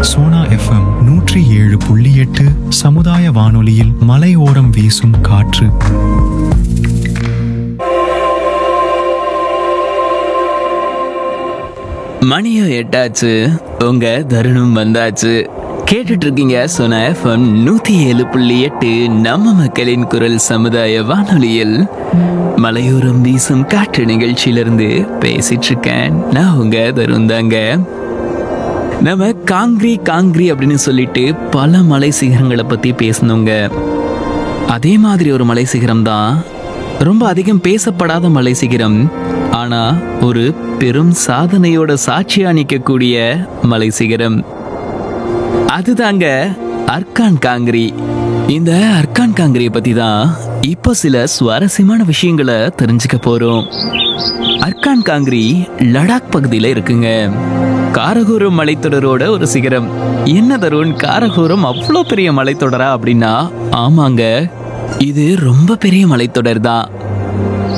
Sona FM நூற்றி ஏழு புள்ளி எட்டு சமுதாய வானொலியில் மலையோரம் வீசும் காற்று மணியும் எட்டாச்சு உங்க தருணம் வந்தாச்சு கேட்டுட்டு இருக்கீங்க சொன்ன எஃப்எம் நூத்தி ஏழு புள்ளி எட்டு நம்ம மக்களின் குரல் சமுதாய வானொலியில் மலையோரம் வீசும் காற்று நிகழ்ச்சியிலிருந்து பேசிட்டு இருக்கேன் நான் உங்க தருண் தாங்க நம்ம காங்கிரி காங்கிரி அப்படின்னு சொல்லிட்டு பல மலை சிகரங்களை பத்தி பேசணுங்க அதே மாதிரி ஒரு மலை சிகரம் தான் ரொம்ப அதிகம் பேசப்படாத மலை சிகரம் ஆனா ஒரு பெரும் சாதனையோட சாட்சியா நிற்கக்கூடிய மலை சிகரம் அதுதாங்க அர்கான் காங்கிரி இந்த அர்கான் காங்கிரியை பத்தி தான் இப்போ சில சுவாரஸ்யமான விஷயங்களை தெரிஞ்சுக்க போறோம் அர்கான் காங்கிரி லடாக் பகுதியில் இருக்குங்க காரகோரம் மலைத்தொடரோட ஒரு சிகரம் என்ன தருண் காரகோரம் அவ்வளோ பெரிய மலைத்தொடரா அப்படின்னா ஆமாங்க இது ரொம்ப பெரிய மலைத்தொடர் தான்